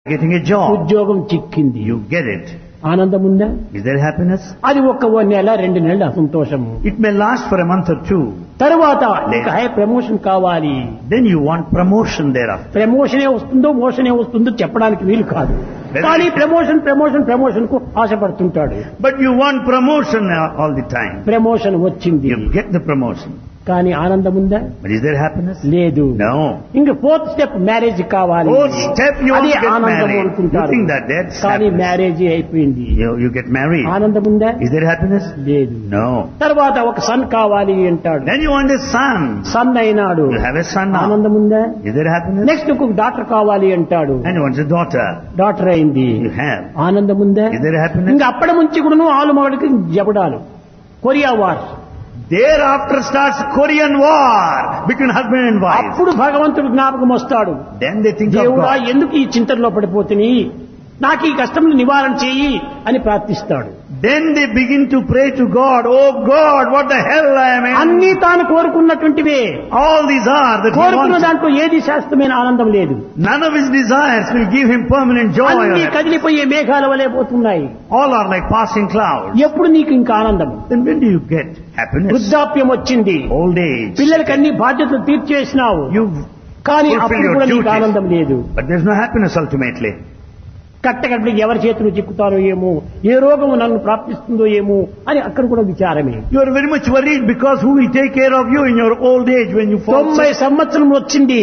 getting a job. ఉద్యోగం చిక్కింది You get it. ఆనందం ఉందా Is there happiness? అది ఒక్క ఓ నెల రెండు నెలల సంతోషము It may last for a month or two. తరువాత ఇంకా హై ప్రమోషన్ కావాలి Then you want promotion thereafter. ప్రమోషనే వస్తుందో మోషనే వస్తుందో చెప్పడానికి వీలు కాదు కానీ ప్రమోషన్ ప్రమోషన్ ప్రమోషన్ కు ఆశపడుతుంటాడు But you want promotion all the time. ప్రమోషన్ వచ్చింది You get the promotion. కానీ ఆనందం ఉందా But is there happiness? లేదు No. ఇంక ఫోర్త్ స్టెప్ మ్యారేజ్ కావాలి Fourth step you want అది to get ఆనందం married. అనుకుంటారు You think that that's కానీ happiness. మ్యారేజ్ అయిపోయింది You, you get married. ఆనందం ఉందా Is there happiness? లేదు No. తర్వాత ఒక సన్ కావాలి అంటాడు Then you want a son. Son అయినాడు You have a son now. ఆనందం ఉందా Is there happiness? నెక్స్ట్ ఒక డాక్టర్ కావాలి అంటాడు And you want a daughter. Doctor అయింది You have. ఆనందం ఉందా Is there happiness? ఇంకా అప్పటి నుంచి కూడాను ఆలు మగడికి జబడాలు Korea war Thereafter starts Korean war between husband and wife. అప్పుడు భగవంతుడు జ్ఞాపకం వస్తాడు Then they think of దేవుడా God. ఎందుకు ఈ చింతనలో పడిపోతుని నాకు ఈ కష్టములు నివారణ చేయి అని ప్రార్థిస్తాడు Then they begin to pray to God, Oh God, what the hell I am in. అన్ని తాను కోరుకున్నటువంటివే All these are that he కోరుకున్న wants. దాంట్లో ఏది శాశ్వతమైన ఆనందం లేదు None of his desires will give him permanent joy. or అన్ని happiness. కదిలిపోయే మేఘాల వలె పోతున్నాయి All are like passing clouds. ఎప్పుడు నీకు ఇంకా ఆనందం Then when do you get happiness? వృద్ధాప్యం వచ్చింది Old age. పిల్లలకి అన్ని బాధ్యతలు తీర్చేసినావు You've కానీ fulfilled అప్పుడు your కూడా నీకు duties. ఆనందం లేదు But there's no happiness ultimately. కట్టకట్టకి ఎవరి చేతులు చిక్కుతారో ఏమో ఏ రోగము నన్ను ప్రాప్తిస్తుందో ఏమో అని అక్కడ కూడా విచారమే You are very much worried because who will take care of you in your old age when you fall తొంభై sick? సంవత్సరం వచ్చింది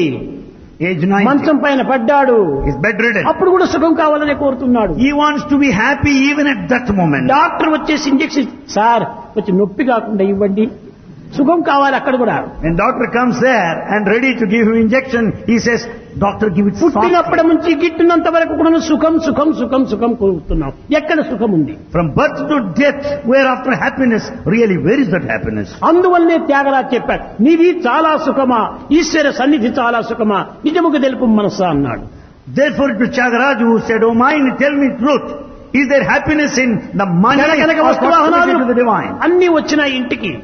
Age 90. మంచం పైన పడ్డాడు He's bedridden. అప్పుడు కూడా సుఖం కావాలని కోరుతున్నాడు He wants to be happy even at that moment. Doctor వచ్చేసి ఇంజక్షన్ సార్ కొంచెం నొప్పి కాకుండా ఇవ్వండి సుఖం కావాలి అక్కడ కూడా When doctor comes there and ready to give him injection, he says, doctor give it softly. పుట్టినప్పటి నుంచి గిట్టినంత వరకు కూడా సుఖం సుఖం సుఖం సుఖం కోరుతున్నాం ఎక్కడ సుఖం ఉంది From birth to death, whereafter happiness, really where is that happiness? అందువల్లనే త్యాగరాజ్ చెప్పాడు నీది చాలా సుఖమా ఈశ్వర సన్నిధి చాలా సుఖమా నిజముగా తెలుపు మనస్సా అన్నాడు Therefore to Chagaraju who said, oh mind, tell me truth. Is there happiness in the money ధన కనుక or వస్తు proximity వాహనాలు to the divine? అన్ని వచ్చినాయి ఇంటికి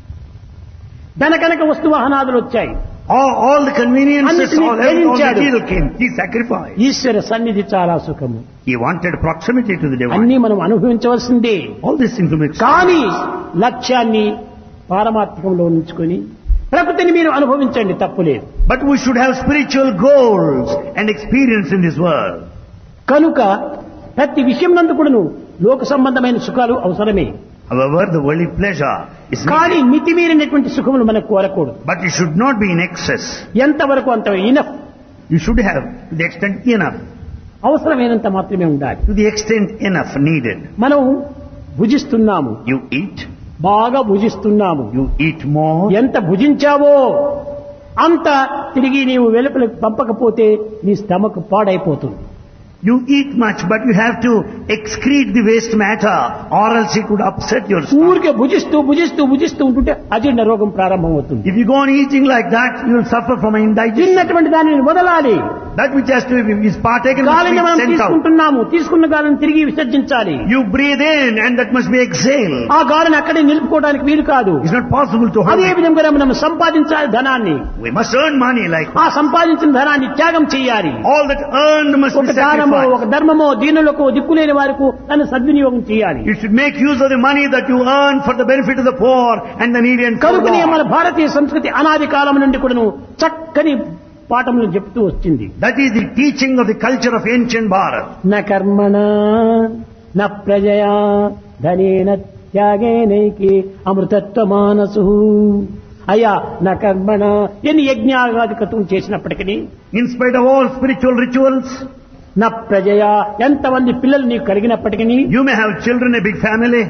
ధన కనుక వస్తు వాహనాదులు వచ్చాయి All, all the conveniences, అన్నిటినీ all, every- all త్యజించాడు. material came. He sacrificed. ఈశ్వర సన్నిధి చాలా సుఖము He wanted proximity to the divine. అన్ని మనం అనుభవించవలసిందే All these things to make కానీ లక్ష్యాన్ని పారమార్థికంలో ఉంచుకొని ప్రకృతిని మీరు అనుభవించండి తప్పులేదు But we should have spiritual goals and experience in this world. కనుక ప్రతి విషయం నందు కూడాను లోక సంబంధమైన సుఖాలు అవసరమే However, the worldly pleasure is కానీ needed. మితిమీరినటువంటి సుఖములు మనకు కోరకూడదు But it should not be in excess. ఎంతవరకు అంత enough You should have to the extent enough. అవసరమైనంత మాత్రమే ఉండాలి To the extent enough needed. మనం భుజిస్తున్నాము You eat, బాగా భుజిస్తున్నాము you eat more. ఎంత భుజించావో అంత తిరిగి నీవు వెలుపలకు పంపకపోతే నీ స్టమక్ పాడైపోతుంది You eat much, but you have to excrete the waste matter or else it would upset your stomach. ఊరికే భుజిస్తూ భుజిస్తూ భుజిస్తూ ఉంటుంటే అజీర్ణ రోగం ప్రారంభమవుతుంది If you go on eating like that, you will suffer from indigestion. తిన్నటువంటి దానిని వదలాలి That which has to be is partaken must గాలిని be మనం sent out. తీసుకుంటున్నాము తీసుకున్న గాలిని తిరిగి విసర్జించాలి You breathe in and that must be exhaled. ఆ గాలిని అక్కడే నిలుపుకోవడానికి వీలు కాదు It's not possible to hold అదే it. విధంగా మనం సంపాదించాలి ధనాన్ని We must earn money like ఆ సంపాదించిన ధనాన్ని త్యాగం చేయాలి all that earned must ఒక be దానమో sacrificed. ఒక ధర్మమో దీనులకు దిక్కులేని వారికి దాన్ని సద్వినియోగం చేయాలి You should make use of the money that you earn for the benefit of the poor and the needy and కనుకనే మన forlorn. భారతీయ సంస్కృతి అనాది కాలం నుండి కూడాను చక్కని పాఠములు చెప్తూ వచ్చింది That is the teaching of the culture of ancient Bharat. న కర్మణ న ప్రజయా ధనేన త్యాగేనైకి అమృతత్వ మానసు అయ్యా నా కర్మణ ఎన్ని యజ్ఞాగాధికతం చేసినప్పటికీ In spite of all spiritual rituals, నా ప్రజయా ఎంతమంది పిల్లలు నీకు కలిగినప్పటికీ you may have children, a big family,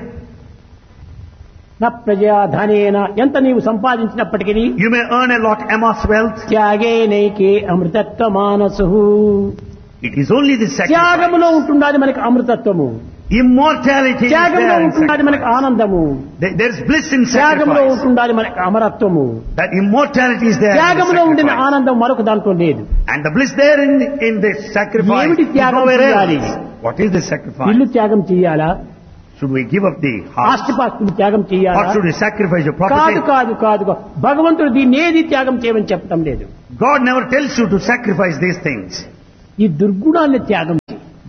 నా ప్రజయా ధనేన ఎంత నీవు సంపాదించినప్పటికీ you may earn a lot amongst wealth. త్యాగేనైకే అమృతత్వ మానసు It is only the sacrifice. త్యాగములో ఉంటుండాలి మనకి అమృతత్వము Immortality is త్యాగంలో there in ఉంటుండాలి మనకి ఆనందము There- There's bliss in త్యాగంలో sacrifice. ఉంటుండాలి మనకి అమరత్వము That immortality is there. in the త్యాగంలో ఉండిన sacrifice. ఆనందం మరొక దాంట్లో లేదు And the bliss there in, in this sacrifice ఏమిటి is త్యాగం nowhere చేయాలి? else. What is the sacrifice? ఇల్లు త్యాగం చేయాలా Should we give up the house? ఆస్తిపాస్తులు త్యాగం Or చేయాలా should we sacrifice your కాదు property? కాదు కాదు కాదు. భగవంతుడు దీన్ని ఏది త్యాగం చేయమని చెప్పటం లేదు God never tells you to sacrifice these things. ఈ దుర్గుణాన్ని త్యాగం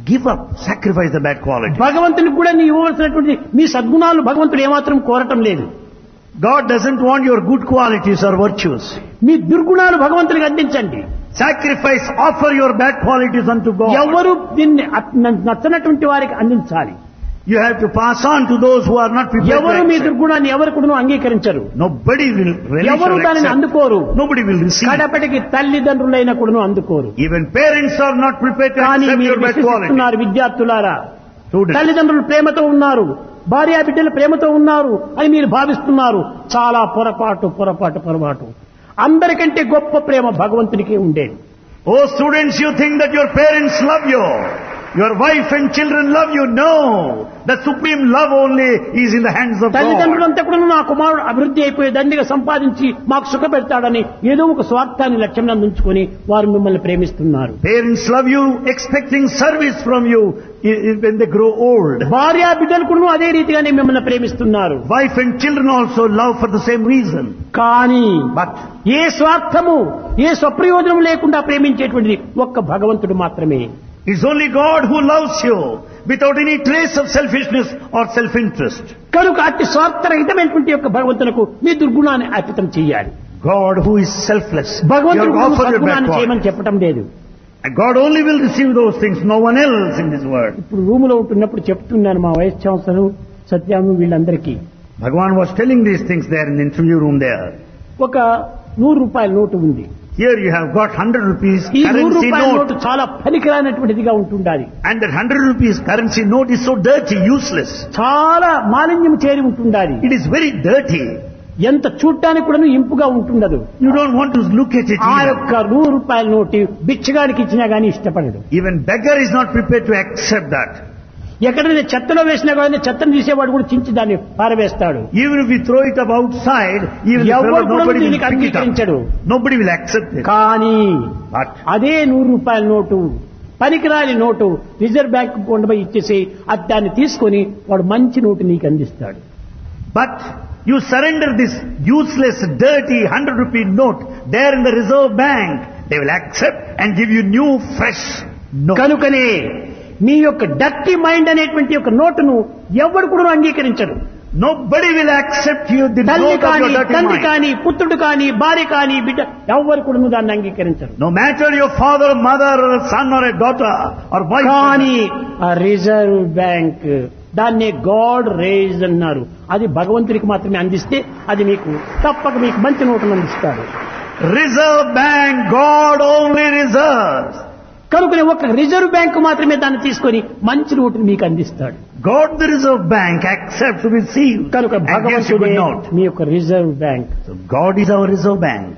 Give up, sacrifice the bad quality. భగవంతునికి కూడా నీ ఇవ్వవలసినటువంటి మీ సద్గుణాలు భగవంతుడు ఏమాత్రం కోరటం లేదు God doesn't want your good qualities or virtues. మీ దుర్గుణాలు భగవంతునికి అందించండి Sacrifice, offer your bad qualities unto God. ఎవరు దీన్ని అట్- నచ్చనటువంటి వారికి అందించాలి You have to pass on to those who are not prepared ఎవరు to మీ accept. దుర్గుణాన్ని ఎవరు కూడా అంగీకరించరు Nobody will really ఎవరు shall దానిని accept. అందుకోరు Nobody will receive. కడపటికి తల్లిదండ్రులైన కూడా అందుకోరు Even parents are not prepared to కానీ accept మీరు your bad quality. విశ్వసిస్తున్నారు విద్యార్థులారా Students, తల్లిదండ్రులు ప్రేమతో ఉన్నారు భార్యా బిడ్డలు ప్రేమతో ఉన్నారు అని మీరు భావిస్తున్నారు చాలా పొరపాటు పొరపాటు పొరపాటు అందరికంటే గొప్ప ప్రేమ భగవంతునికి ఉండేది oh students, you think that your parents love you. Your wife and children love you. No. The supreme love only is in the hands of God. తల్లిదండ్రులంతా కూడా నా కుమారుడు అభివృద్ధి అయిపోయి దండిగా సంపాదించి మాకు సుఖ పెడతాడని ఏదో ఒక స్వార్థాన్ని లక్ష్యంగా ఉంచుకొని వారు మిమ్మల్ని ప్రేమిస్తున్నారు Parents love you, expecting service from you i- i- when they grow old. భార్యా బిడ్డలు కూడా అదే రీతిగానే మిమ్మల్ని ప్రేమిస్తున్నారు Wife and children also love for the same reason. కానీ But ఏ స్వార్థము ఏ స్వప్రయోజనం లేకుండా ప్రేమించేటువంటిది ఒక్క భగవంతుడు మాత్రమే it's only God who loves you without any trace of selfishness or self-interest. కనుక అతి స్వార్థరహితమైనటువంటి యొక్క భగవంతునకు మీ దుర్గుణాన్ని అర్పితం చేయాలి God who is selfless. You భగవంతుడు have కూడా offered your bad సద్గుణాన్ని quality. చేయమని చెప్పడం లేదు And God only will receive those things, no one else in this world. ఇప్పుడు రూమ్ లో ఉంటున్నప్పుడు చెప్తున్నాను మా వైస్ ఛాన్సలర్ సత్యాము వీళ్ళందరికీ Bhagavan was telling these things there in the interview room there. ఒక నూరు రూపాయల నోటు ఉంది Here you have got 100 rupees ఈ నూరు currency రూపాయల నోటు note. చాలా పనికిరానటువంటిదిగా ఉంటుండాలి And that 100 rupees currency note is so dirty, useless. చాలా మాలిన్యం చేరి ఉంటుండాలి It is very dirty. ఎంత చూడటానికి కూడా ఇంపుగా ఉంటుండదు You don't want to look at it ఆ either. యొక్క నూరు రూపాయల నోటు బిచ్చగానికి ఇచ్చినా గానీ ఇష్టపడడు Even beggar is not prepared to accept that. ఎక్కడైనా చెత్తలో వేసినా కానీ చెత్తను తీసేవాడు కూడా చించి దాన్ని పారవేస్తాడు Even if we throw it up outside, even the ఎవరు fellow, కూడా nobody will దీనికి pick it అంగీకరించడు up. Nobody will accept it. కానీ But అదే నూరు రూపాయల నోటు పనికిరాని నోటు రిజర్వ్ బ్యాంక్ కొండపై ఇచ్చేసి అది దాన్ని తీసుకొని వాడు మంచి నోటు నీకు అందిస్తాడు But you surrender this useless, dirty 100 rupee note there in the reserve bank. They will accept and give you new, fresh note. కనుకనే మీ యొక్క డర్టీ మైండ్ అనేటువంటి యొక్క నోటును ఎవడు కూడా అంగీకరించడు Nobody will accept you the తల్లి note of కానీ your dirty తండ్రి mind. కానీ పుత్రుడు కానీ భార్య కానీ బిడ్డ ఎవరు కూడా దాన్ని అంగీకరించరు No matter your father, mother, or a son or a daughter or wife. కానీ ఆ రిజర్వ్ బ్యాంక్ దాన్నే గాడ్ రేజ్ అన్నారు అది భగవంతుడికి మాత్రమే అందిస్తే అది మీకు తప్పక మీకు మంచి నోటును అందిస్తాడు Reserve bank, God only reserves. కనుకనే ఒక రిజర్వ్ బ్యాంక్ మాత్రమే దాన్ని తీసుకొని మంచి నోటును మీకు అందిస్తాడు God the reserve bank accepts to receive కనుక and gives you భగవంతుడే good note. మీ యొక్క reserve bank So God is our reserve bank.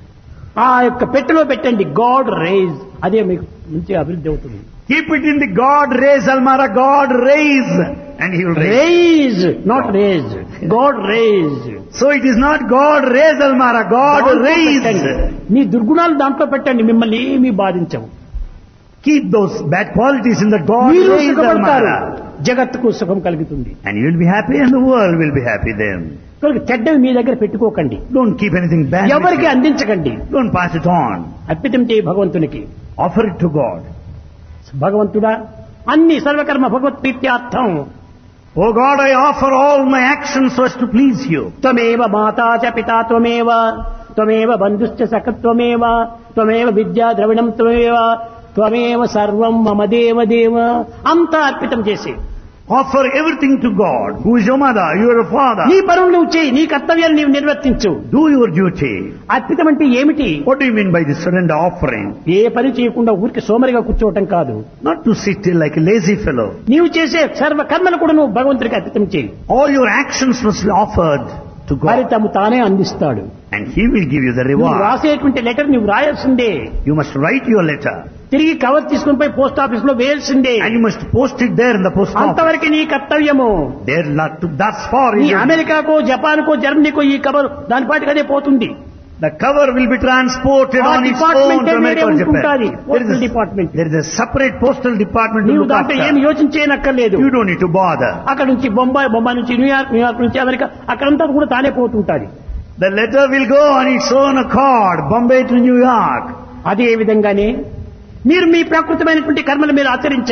ఆ యొక్క పెట్టెలో పెట్టండి గాడ్ రేజ్ అదే మీకు మంచి అభివృద్ధి అవుతుంది Keep it in the God raise Almara, God raise. And He will raise. Raise not raise God raise So it is not God raise Almara, God raise. మీ దుర్గుణాలు దాంట్లో పెట్టండి మిమ్మల్ని ఏమీ బాధించవు Keep those bad qualities in the God మీరు raise సుఖపడతారు Almara. జగత్తుకు సుఖం కలుగుతుంది And you will be happy and the world will be happy then. కనుక చెడ్డవి మీ దగ్గర పెట్టుకోకండి Don't keep anything bad. with ఎవరికి you. అందించకండి Don't pass it on. అర్పితం చేయి భగవంతునికి Offer it to God. భగవంతుడా అన్ని సర్వకర్మ భగవత్ ప్రీత్యార్థం Oh God, I offer all my actions so as to please you. త్వమేవ మాతా చ పితా త్వమేవ త్వమేవ బంధుశ్చ సఖ త్వమేవ త్వమేవ విద్యా ద్రవిణం త్వమేవ త్వమేవ సర్వం మమ దేవ దేవ అంతా అర్పితం చేసి Offer everything to God, who is your mother, you are a father. నీ పనులు నువ్వు చేయి నీ కర్తవ్యాన్ని నీవు నిర్వర్తించు Do your duty. అర్పితం అంటే ఏమిటి What do you mean by the surrender offering? ఏ పని చేయకుండా ఊరికి సోమరిగా కూర్చోవటం కాదు Not to sit still like a lazy fellow. నీవు చేసే సర్వ కర్మలు కూడా నువ్వు భగవంతుడికి అర్పితం చేయి All your actions must be offered to God. ఫలితము తానే అందిస్తాడు And He will give you the నువ్వు reward. రాసేటువంటి లెటర్ నువ్వు రాయాల్సిందే You must write your letter. తిరిగి కవర్ తీసుకుని పోయి పోస్ట్ ఆఫీస్ లో వేయాల్సిందే And you must post it there in the post office. అంతవరకు నీ కర్తవ్యము There, not to, thus far నీ is your- అమెరికాకో జపాన్కో జర్మనీకో ఈ కవర్ దాని పాటికి అదే పోతుంది the cover will be transported ఆ on its department own to A America or వేరే Japan. ఉంటుంటాది. There Postal is, a, department. there is a separate postal department to నీవు look దాంట్లో ఏం after. యోచన చేయనక్కర్లేదు You don't need to bother. అక్కడ నుంచి బొంబాయి బొంబాయి నుంచి New York New York నుంచి అమెరికా అక్కడంతా కూడా తానే పోతుంటాది The letter will go on its own accord, Bombay to New York. అదే విధంగానే మీరు మీ ప్రాకృతమైనటువంటి కర్మలు మీరు ఆచరించండి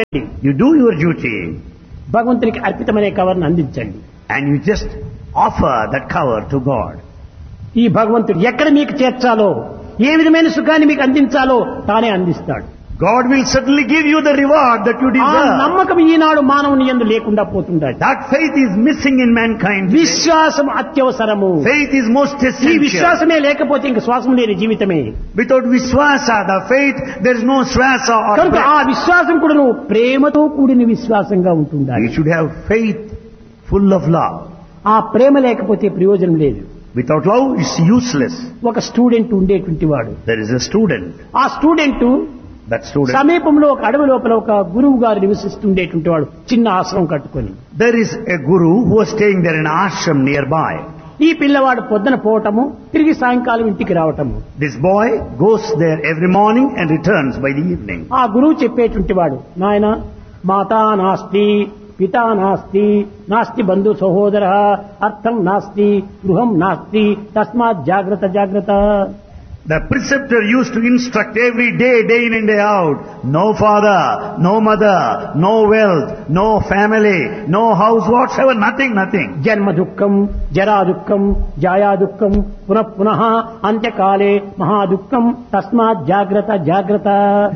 You do your duty భగవంతునికి అర్పితమనే కవర్ను అందించండి and you just offer that cover to God. ఈ భగవంతుడు ఎక్కడ మీకు చేర్చాలో ఏ విధమైన సుఖాన్ని మీకు అందించాలో తానే అందిస్తాడు God will certainly give you the reward that you ఆ deserve. నమ్మకం ఈనాడు మానవుని ఎందు లేకుండా పోతుండాలి That faith is missing in mankind. today. విశ్వాసం అత్యవసరము Faith is most ఈ essential. విశ్వాసమే లేకపోతే ఇంక శ్వాసం లేని జీవితమే Without Vishwasa, the faith, there is no Swasa or కనుక ఆ breath. విశ్వాసం కూడా నువ్వు ప్రేమతో కూడిన విశ్వాసంగా ఉంటుండాలి You should have faith full of love. ఆ ప్రేమ లేకపోతే ప్రయోజనం లేదు Without love, it's useless. ఒక స్టూడెంట్ ఉండేటువంటి వాడు There is a student. ఆ స్టూడెంట్ That student. సమీపంలో ఒక అడవి లోపల ఒక గురువు గారు నివసిస్తుండేటువంటి వాడు చిన్న ఆశ్రమం కట్టుకొని There is a guru who was staying there in an ashram nearby. ఈ పిల్లవాడు పొద్దున పోవటము తిరిగి సాయంకాలం ఇంటికి రావటము This boy goes there every morning and returns by the evening. ఆ గురువు చెప్పేటువంటి వాడు నాయన మాతా నాస్తి పితా నాస్తి నాస్తి బంధు సహోదర అర్థం నాస్తి గృహం నాస్తి తస్మాత్ జాగ్రత్త జాగ్రత్త The preceptor used to instruct every day, day in and day out. No father, no mother, no wealth, no family, no house whatsoever, nothing, nothing. జన్మ దుఃఖం జరా దుఃఖం జాయా దుఃఖం పునః పునః అంత్యకాలే మహాదుఃఖం తస్మాత్ జాగ్రత్త జాగ్రత్త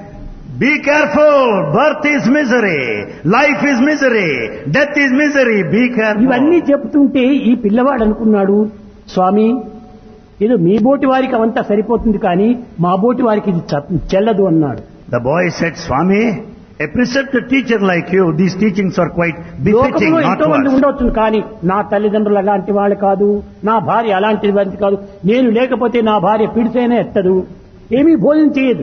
Be careful. Birth is misery. Life is misery. Death is misery. Be ఇవన్నీ careful. చెప్తుంటే ఈ పిల్లవాడు అనుకున్నాడు స్వామి ఏదో మీ బోటి వారికి అవంతా సరిపోతుంది కానీ మా బోటి వారికి ఇది చ- చెల్లదు అన్నాడు The boy said, Swami, a preceptor teacher like you, these teachings are quite befitting, లోకంలో not ఎంతో మంది to us. ఉండవచ్చు కానీ నా తల్లిదండ్రులు అలాంటి వాళ్ళు కాదు నా భార్య అలాంటి వారి కాదు నేను లేకపోతే నా భార్య పిడితేనే ఎత్తదు ఏమీ భోజనం చేయదు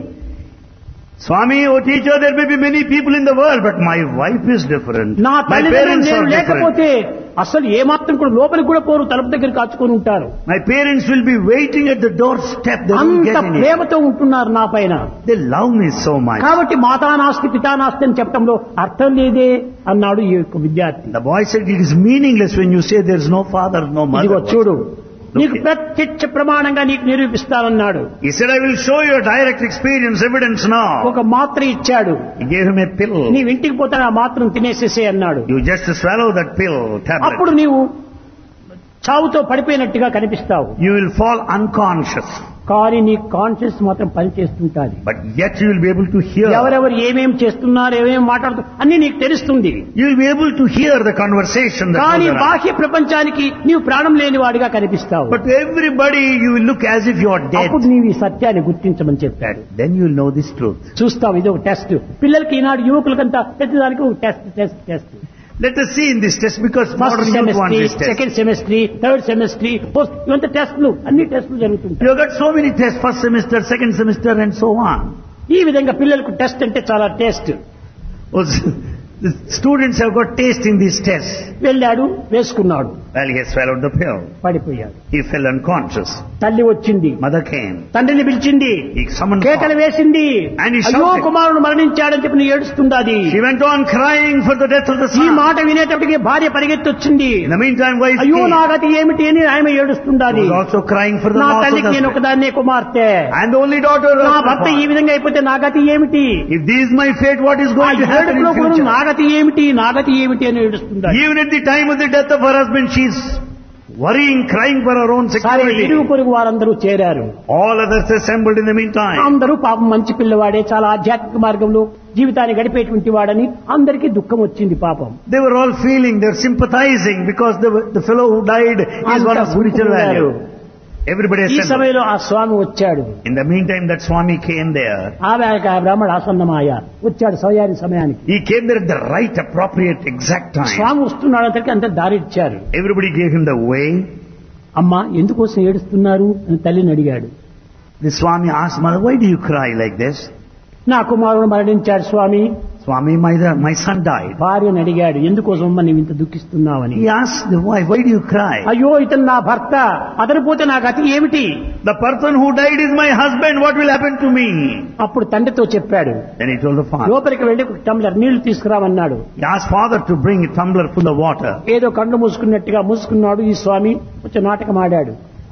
Swami, oh teacher, there may be many people in the world, but my wife is different. నా My తల్లిదండ్రులు parents నేను are different. లేకపోతే అసలు ఏమాత్రం కూడా లోపలికి కూడా పోరు తలుపు దగ్గర కాచుకొని ఉంటారు My parents will be waiting at the doorstep. They won't అంత get in it. ప్రేమతో ఉంటున్నారు నా పైన They love me so much. కాబట్టి మాతానాస్తి పితానాస్తి అని చెప్పడంలో అర్థం లేదే అన్నాడు ఈ యొక్క విద్యార్థి The boy said, it is meaningless when you say there is no father, no ఇదిగో mother. చూడు నీకు Okay. ప్రత్యక్ష ప్రమాణంగా నీకు నిరూపిస్తానన్నాడు He said, I will show you a direct experience evidence now. ఒక మాత్ర ఇచ్చాడు He gave him a pill. నీవు ఇంటికి పోతే ఆ మాత్రం తినేసేసే అన్నాడు You just swallow that pill, tablet. అప్పుడు నీవు చావుతో పడిపోయినట్టుగా కనిపిస్తావు You will fall unconscious. కానీ నీ కాన్షియస్ మాత్రం పనిచేస్తుంటాది But yet you will be able to hear. ఎవరెవరు ఏమేం చేస్తున్నారు ఏమేం మాట్లాడుతున్నారు అన్ని నీకు తెలుస్తుంది You will be able to hear the conversation that కానీ goes around. బాహ్య ప్రపంచానికి నీవు ప్రాణం లేని వాడిగా కనిపిస్తావు But to everybody you will look as if you are dead. అప్పుడు నీవు ఈ సత్యాన్ని గుర్తించమని చెప్పాడు Then you will know this truth. చూస్తాం ఇది ఒక టెస్ట్ పిల్లలకి ఈనాడు యువకులకంతా ప్రతిదానికి ఒక test test test Let us see in this test because first modern youth want semester this test. Second semester third semester fourth ఇవంతా టెస్ట్లు అన్ని టెస్ట్లు జరుగుతుంటాయి You have got so many tests, first semester, second semester and so on. ఈ విధంగా పిల్లలకు test అంటే చాలా taste Well, the students have got taste in these tests. వెళ్ళాడు వేసుకున్నాడు Well, he has swallowed the pill. పడిపోయాడు He fell unconscious. తల్లి వచ్చింది Mother came. తండ్రిని పిలిచింది He summoned కేకలు father. వేసింది And he అయ్యో shouted. కుమారుడు మరణించాడని చెప్పి నీ ఏడుస్తుందాది She went on crying for the death of the ఈ son. మాట వినేటప్పటికి భార్య పరిగెత్తి వచ్చింది In the meantime, wife అయ్యో came. నా గతి ఏమిటి అని ఆమె She ఏడుస్తుండాది was also crying for the నా loss of తల్లికి the నేను husband. ఒకదాన్నే కుమార్తె And the only daughter of నా the భర్త ఈ father. విధంగా అయిపోతే నా గతి ఏమిటి If this is my fate, what is ఆ going to happen ఏడుపులో in కూడా future? నా గతి ఏమిటి నా గతి ఏమిటి అని ఏడుస్తుండాలి Even at the time of the death of her husband, she is worrying, crying for her own సరే security. ఇరుగు పొరుగు వారందరూ చేరారు All others assembled in the meantime. అందరూ పాపం మంచి పిల్లవాడే చాలా ఆధ్యాత్మిక మార్గంలో జీవితాన్ని గడిపేటువంటి వాడని అందరికీ దుఃఖం వచ్చింది పాపం They were all feeling, they were sympathizing because the, the fellow who died is one of అంతా spiritual గుంపుకూడారు. value. Everybody ఈ assembled. సమయంలో ఆ స్వామి వచ్చాడు In the meantime, that Swami came there. ఆమె ఆ బ్రాహ్మణ ఆసన్నమాయ వచ్చాడు సౌయారి సమయానికి He came there at the right, appropriate, exact time. స్వామి వస్తున్నాడు అంతకి అంత దారి ఇచ్చారు Everybody gave him the way. అమ్మా ఎందుకోసం ఏడుస్తున్నారు అని తల్లిని అడిగాడు The Swami asked, Mother, why do you cry like this? నా కుమారుడు మరణించాడు స్వామి Swami, my, my son died. భార్యను అడిగాడు ఎందుకోసం అమ్మ నీవు ఇంత దుఃఖిస్తున్నావని He asked the wife, why do you cry? అయ్యో ఇతను నా భర్త అతను పోతే నా గతి ఏమిటి The person who died is my husband. What will happen to me? అప్పుడు తండ్రితో చెప్పాడు Then he told the father. లోపలికి వెళ్ళి ఒక టంబ్లర్ నీళ్లు తీసుకురామన్నాడు He asked father to bring a tumbler full of water. ఏదో కళ్ళు మూసుకున్నట్టుగా మూసుకున్నాడు ఈ స్వామి కొంచెం నాటకం ఆడాడు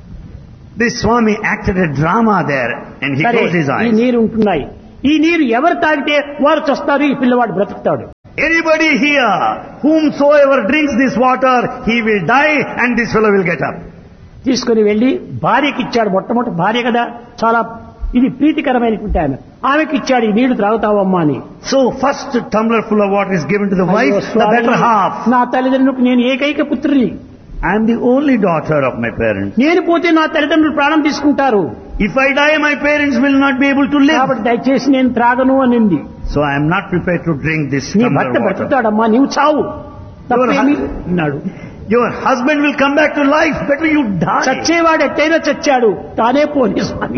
This Swami acted a drama there and he సరే closed his ఈ eyes. నీరు ఉంటున్నాయి ఈ నీరు ఎవరు తాగితే వారు చస్తారు ఈ పిల్లవాడు బ్రతుకుతాడు Anybody here, whomsoever drinks this water, he will die and this fellow will get up. తీసుకుని వెళ్లి భార్యకి ఇచ్చాడు మొట్టమొదటి భార్య కదా చాలా ఇది ప్రీతికరమైనటువంటి ఆమె ఆమెకి ఇచ్చాడు ఈ నీళ్లు త్రాగుతావమ్మా అని So first tumbler full of water is given to the అయ్యో wife, the Swamy, better half. నా తల్లిదండ్రులకు నేను ఏకైక పుత్రుని I am the only daughter of my parents. నేను పోతే నా తల్లిదండ్రులు ప్రాణం తీసుకుంటారు If I die, my parents will not be able to live. కాబట్టి దయచేసి నేను త్రాగను అనింది So I am not prepared to drink this నీ tumbler భర్త water. బ్రతుకుతాడమ్మా నీవు చావు తప్పేమి అన్నాడు Your husband will come back to life. Better you die. చచ్చేవాడు ఎట్టయినా చచ్చాడు తానే పోనీ స్వామి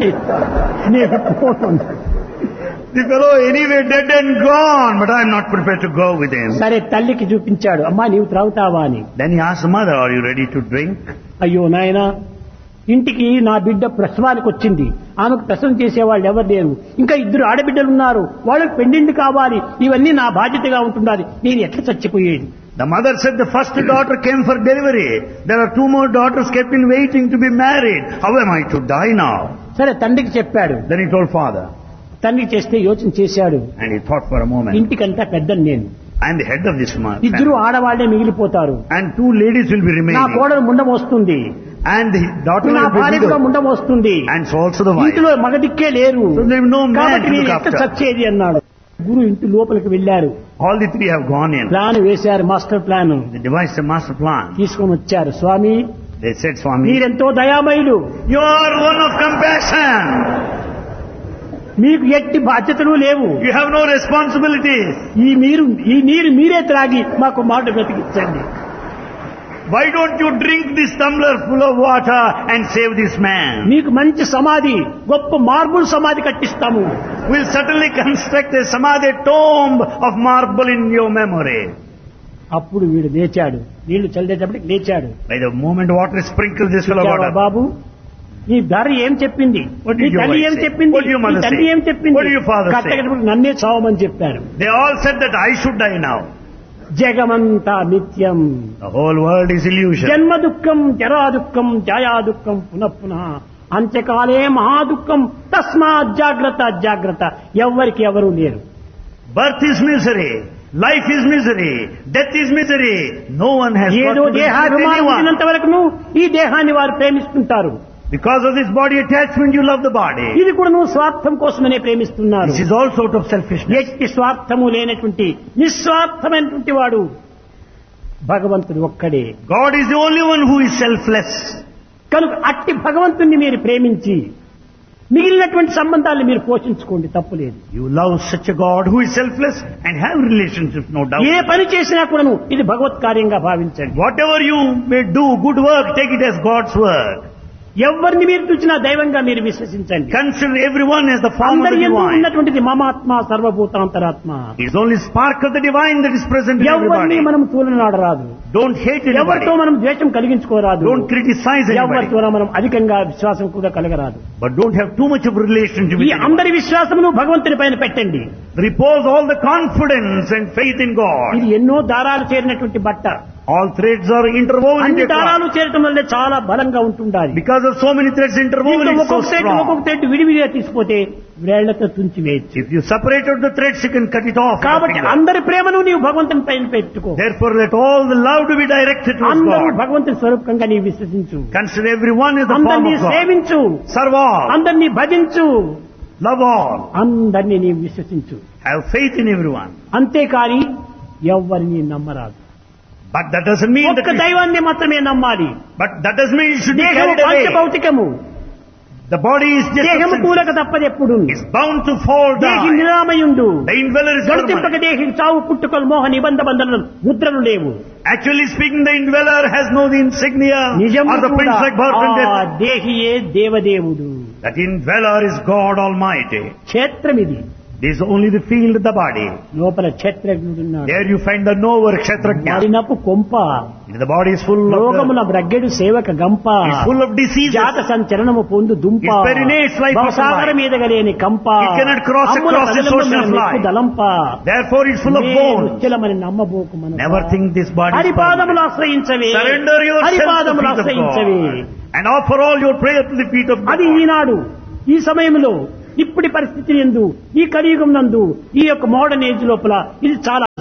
నేను పోను The fellow anyway dead and gone, but I am not prepared to go with him. సరే తల్లికి చూపించాడు అమ్మా నీవు త్రాగుతావా అని Then he asked the mother, are you ready to drink? అయ్యో నాయనా ఇంటికి నా బిడ్డ ప్రసవానికి వచ్చింది ఆమెకు ప్రసవం చేసేవాళ్ళు ఎవరు లేరు ఇంకా ఇద్దరు ఆడబిడ్డలు ఉన్నారు వాళ్ళకి పెండిండి కావాలి ఇవన్నీ నా బాధ్యతగా ఉంటుండాలి నేను ఎట్లా చచ్చిపోయేది The mother said the first daughter came for delivery. There are two more daughters kept in waiting to be married. How am I to die now? సరే తండ్రికి చెప్పాడు Then he told father, తండ్రికి చేస్తే యోచన చేశాడు and he thought for a moment, ఇంటికంతా పెద్దని నేను I am the head of this man. ఇద్దరు ఆడవాళ్లే మిగిలిపోతారు And two ladies will be నా remaining. కోడలు ముండం వస్తుంది And the daughter నా will be భార్య కూడా widow. ముండం వస్తుంది And so also the wife. ఇంటిలో మగదిక్కే లేరు So there is no man కాబట్టి to నేను look ఎట్లా after. చచ్చేది అన్నాడు గురు ఇంటి లోపలికి వెళ్లారు All the three have gone in. Plan వేశారు master plan They devised a master plan. తీసుకొని వచ్చారు స్వామి They said, Swami, మీరెంతో దయామయులు you are one of compassion. మీకు ఎట్టి బాధ్యతలు లేవు You have no responsibilities. ఈ మీరు ఈ నీరు మీరే త్రాగి మాకు మాట బ్రతికించండి Why don't you drink this tumbler full of water and save this man? మీకు మంచి సమాధి గొప్ప మార్బుల్ సమాధి కట్టిస్తాము We'll certainly construct a samadhi tomb of marble in your memory. అప్పుడు వీడు లేచాడు నీళ్లు చల్లేటప్పటికి లేచాడు By the moment water is sprinkled, this fellow got "ఇచ్చావా up. బాబు నీ భార్య ఏం చెప్పింది What did నీ your తల్లి wife ఏం say? చెప్పింది What did your నీ mother తండ్రి say? ఏం చెప్పింది What did your father say? కట్టకటప్పుడు నన్నే చావమని చెప్పారు They all said that I should die now. జగమంతా నిత్యం The whole world is illusion. జన్మ దుఃఖం జరా దుఃఖం ఛాయా దుఃఖం పునః పునః అంత్యకాలే మహాదుఃఖం తస్మాత్ జాగ్రత్త జాగ్రత్త ఎవ్వరికి ఎవరు లేరు Birth is misery. Life is misery. Death is misery. No one has got ఏదో to be with దేహాభిమానం anyone. ఉన్నంత వరకును ఈ దేహాన్ని వారు ప్రేమిస్తుంటారు Because of this body attachment, you love the body. ఇది కూడా నువ్వు స్వార్థం కోసమనే ప్రేమిస్తున్నారు This is also out of selfishness. ఎట్టి స్వార్థము లేనటువంటి నిస్వార్థమైనటువంటి వాడు భగవంతుడు ఒక్కడే God is the only one who is selfless. కనుక అట్టి భగవంతుణ్ణి మీరు ప్రేమించి మిగిలినటువంటి సంబంధాలను మీరు పోషించుకోండి తప్పులేదు You love such a God who is selfless and have relationships, no doubt. ఏ పని చేసినా కూడాను ఇది భగవత్ కార్యంగా భావించండి Whatever you may do, good work, take it as God's work. ఎవరిని మీరు చూసినా దైవంగా మీరు విశ్వసించండి Consider everyone as the form of అందరి the ఎందు divine. ఉన్నటువంటిది మమాత్మ సర్వభూతాంతరాత్మ It is only spark of the divine that is present in ఎవరిని everybody. మనం తూలనాడరాదు Don't hate anybody. ఎవరితో మనం ద్వేషం కలిగించుకోరాదు Don't criticize anybody. ఎవరితో మనం అధికంగా విశ్వాసం కూడా కలగరాదు But don't have too much of relationship ఈ with anyone. అందరి విశ్వాసమును భగవంతుని పైన పెట్టండి Repose all the confidence and faith in God. ఇది ఎన్నో దారాలు చేరినటువంటి బట్ట All threads are interwoven అన్ని into దారాలు cloth. చేరటం వల్లే చాలా బలంగా ఉంటుండాలి Because of so many threads interwoven, దీంట్లో it's so ఒక్కొక్క థ్రెడ్ strong. ఒక్కొక్క థ్రెడ్ విడివిడిగా తీసుకుపోతే వేళ్లతో తుంచి వేయచ్చు If you separate out the threads, you can cut it off. with a కాబట్టి finger. అందరి ప్రేమను నీవు భగవంతుని పైన పెట్టుకో Therefore, let all the love to be directed towards అందరూ God. భగవంతుని స్వరూపంగా నీవు విశ్వసించు Consider everyone as the form అందరినీ of God. సేవించు Serve all. అందరినీ భజించు Love all. అందరినీ నీవు విశ్వసించు Have faith in everyone. అంతేకాని ఎవ్వరిని నమ్మరాదు But that doesn't mean that ఒక్క you, దైవాన్ని మాత్రమే నమ్మాలి but that doesn't mean you should be దేహము carried away. పంచభౌతికము The body is just దేహము a కూలక తప్పదెప్పుడు is bound to fall దేహి down. నిరామయుండు The indweller is గడితింపక permanent. దేహి చావు పుట్టుకలు మోహ నిబంధ బంధనలు ముద్రలు లేవు Actually speaking, the indweller has no insignia నిజము or the కూడా prince like birth and ఆ death. దేహియే దేవదేవుడు That indweller is God Almighty. క్షేత్రం ఇది This is only the field of the body. లోపల క్షేత్రజ్ఞుడున్నాడు There you find the knower, kshetrajna. మరినపు కొంప The body is full of రోగముల బ్రగ్గెడు సేవక గంప the, is full of diseases. జాత సంచలనము పొందు దుంప It perinates like భవసాగర butterfly. మీద గలేని కంప It cannot cross అమ్ముల across this ప్రజలము ocean of మన life. మెప్పు దలంప Therefore it's full of నే bones. ముత్యలమని నమ్మబోకు Manasa. Never think this body is హరిపాదములు permanent. ఆశ్రయించవే Surrender yourself to the హరిపాదములు feet of ఆశ్రయించవే God. And offer all your prayer to the feet of God. అది ఈనాడు ఈ సమయంలో ఇప్పటి పరిస్థితి ఎందు ఈ కలియుగం నందు ఈ యొక్క మోడర్న్ ఏజ్ లోపల ఇది చాలా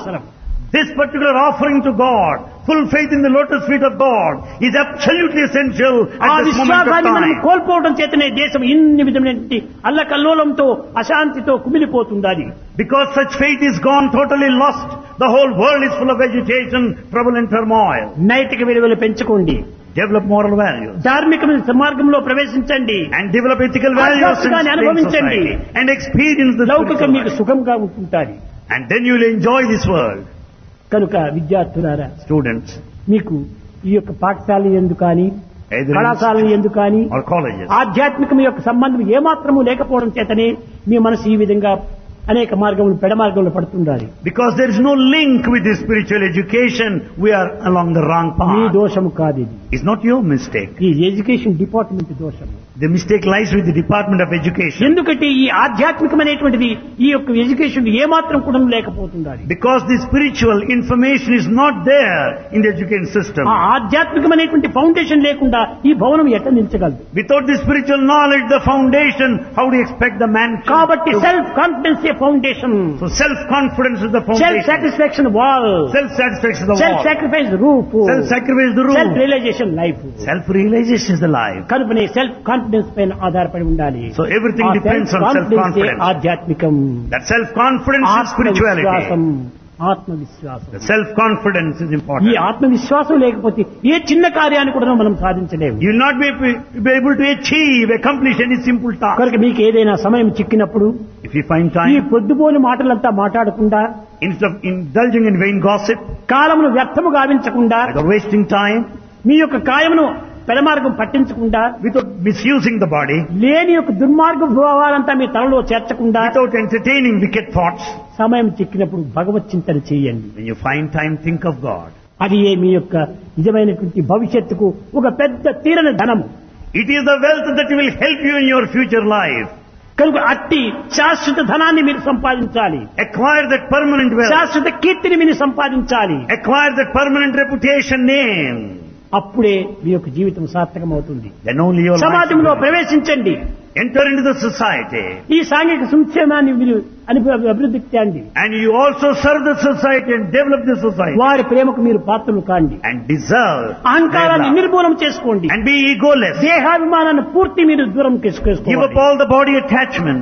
అవసరం This particular offering to God, full faith in the lotus feet of God, is absolutely essential ఆ at this moment of విశ్వాసాన్ని మనం time. కోల్పోవడం చేతనే దేశం ఇన్ని విధమైనటువంటి అల్లకల్లోలంతో అశాంతితో కుమిలిపోతుండాలి Because such faith is gone, totally lost, the whole world is full of agitation, trouble and turmoil. నైతిక విలువలు పెంచుకోండి Develop moral values. ధార్మిక మార్గంలో ప్రవేశించండి And develop ethical values in ఆధ్యాత్మికాన్ని in అనుభవించండి. society. And experience the లౌకికం spiritual మీకు life. సుఖంగా ఉంటుంటారు And then you will enjoy this world. కనుక విద్యార్థులారా Students, మీకు ఈ యొక్క పాఠశాల ఎందుకు కానీ either in కళాశాలలు ఎందుకు కానీ or colleges. ఆధ్యాత్మికం యొక్క సంబంధం ఏమాత్రము లేకపోవడం చేతనే మీ మనసు ఈ విధంగా అనేక మార్గములు పెడ మార్గంలో పడుతుండాలి Because there is no link with the spiritual education, we are along the wrong me path. దోషము కాదు ఇది It's not your mistake. ఈ ఎడ్యుకేషన్ డిపార్ట్మెంట్ దోషము The mistake lies with the Department of Education. ఎందుకంటే ఈ ఆధ్యాత్మికమైనటువంటిది ఈ యొక్క ఎడ్యుకేషన్ ఏమాత్రం కూడా లేకపోతుండాలి Because the spiritual information is not there in the education system. ఆ ఆధ్యాత్మికమైనటువంటి ఫౌండేషన్ లేకుండా ఈ భవనం ఎట్లా నిలిచగలదు Without the spiritual knowledge, the foundation, how do you expect the man to... కాబట్టి self confidence a foundation So self-confidence is the self foundation. Satisfaction wall Self-satisfaction is the self wall. Sacrifice roof Self-sacrifice is the self roof. Realisation life Self-realization is the life. కనుకనే self confidence పైన ఆధారపడి ఉండాలి So everything ఆ depends on self-confidence A self-confidence. ఆధ్యాత్మికం That self-confidence is ఆత్మవిశ్వాసం spirituality. ఆత్మవిశ్వాసం The self-confidence is ఈ important. ఆత్మవిశ్వాసం లేకపోతే ఏ చిన్న కార్యాన్ని కూడా మనం సాధించలేము You will not be, be able to achieve, accomplish any simple task. కనుక మీకు ఏదైనా సమయం చిక్కినప్పుడు If you find ఈ time, పొద్దుపోని మాటలంతా మాట్లాడకుండా instead of indulging in vain gossip, కాలమును వ్యర్థము గావించకుండా without wasting time, మీ యొక్క కాయమును పెడమార్గం పట్టించకుండా without misusing the body, లేని యొక్క దుర్మార్గ భావాలంతా మీ తలలో చేర్చకుండా without entertaining wicked thoughts, సమయం చిక్కినప్పుడు భగవత్ చింతన చేయండి when you find time, think of God. అది ఏ మీ యొక్క నిజమైనటువంటి భవిష్యత్తుకు ఒక పెద్ద తీరని ధనము It is the wealth that will help you in your future life. కనుక అట్టి శాశ్వత ధనాన్ని మీరు సంపాదించాలి Acquire that permanent wealth. శాశ్వత కీర్తిని మీరు సంపాదించాలి Acquire that permanent reputation name. అప్పుడే మీ యొక్క జీవితం సార్థకం అవుతుంది Then only your life సమాజంలో will- ప్రవేశించండి Enter into the society. ఈ సాంఘిక సంక్షేమాన్ని మీరు అని అభివృద్ధి చేయండి And you also serve the society and develop the society. వారి ప్రేమకు మీరు పాత్రలు కాండి And deserve. అహంకారాన్ని their love. నిర్మూలన చేసుకోండి And be egoless. దేహాభిమానాన్ని పూర్తి మీరు దూరం Give up చేసుకోవాలి all the body attachment.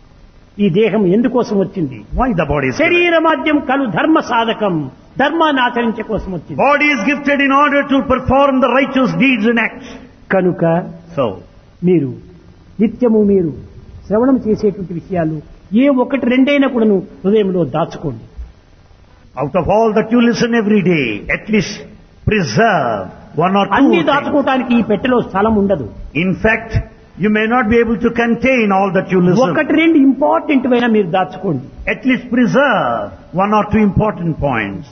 ఈ దేహం ఎందుకోసం వచ్చింది Why the body is given? శరీర మాధ్యం కలు ధర్మ సాధకం ధర్మాన్ని ఆచరించే కోసం వచ్చింది Body is gifted in order to perform the righteous deeds and acts. కనుక So, మీరు నిత్యము మీరు శ్రవణం చేసేటువంటి విషయాలు ఏ ఒకటి రెండైనా కూడాను హృదయంలో దాచుకోండి out of all that you listen every day, at least preserve one or two. అన్ని things. దాచుకోవటానికి ఈ పెట్టెలో స్థలం ఉండదు In fact, you may not be able to contain all that you listen. ఒకటి రెండు ఇంపార్టెంట్ అయినా మీరు దాచుకోండి At least preserve one or two important points.